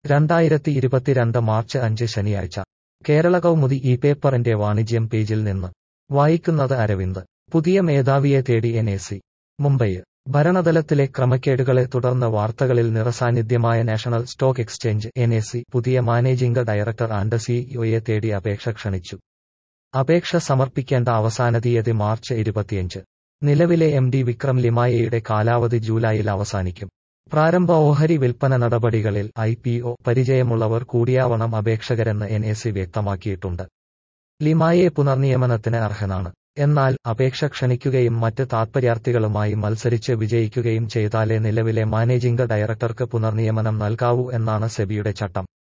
രണ്ടായിരത്തി ഇരുപത്തിരണ്ട് മാർച്ച് അഞ്ച് ശനിയാഴ്ച കേരള കൗമുദി ഈ പേപ്പറിന്റെ വാണിജ്യം പേജിൽ നിന്ന് വായിക്കുന്നത് അരവിന്ദ് പുതിയ മേധാവിയെ തേടി എൻ എ സി മുംബൈ ഭരണതലത്തിലെ ക്രമക്കേടുകളെ തുടർന്ന് വാർത്തകളിൽ നിറസാന്നിധ്യമായ national stock exchange N A C പുതിയ മാനേജിംഗ് ഡയറക്ടർ ആൻഡ് സിഇഒയെ തേടി അപേക്ഷ ക്ഷണിച്ചു അപേക്ഷ സമർപ്പിക്കേണ്ട അവസാന തീയതി മാർച്ച് ഇരുപത്തിയഞ്ച് നിലവിലെ എം ഡി വിക്രം ലിമായയുടെ കാലാവധി ജൂലൈയിൽ അവസാനിക്കും പ്രാരംഭ ഓഹരി വിൽപ്പന നടപടികളിൽ ഐ പി ഒ പരിചയമുള്ളവർ കൂടിയാവണം അപേക്ഷകരെന്ന് എൻ എ സി വ്യക്തമാക്കിയിട്ടുണ്ട് ലിമായെ പുനർനിയമനത്തിന് അർഹനാണ് എന്നാൽ അപേക്ഷ ക്ഷണിക്കുകയും മറ്റ് താത്പര്യാർത്ഥികളുമായി മത്സരിച്ച് വിജയിക്കുകയും ചെയ്താലേ നിലവിലെ മാനേജിംഗ് ഡയറക്ടർക്ക് പുനർനിയമനം നൽകാവൂ എന്നാണ് സെബിയുടെ ചട്ടം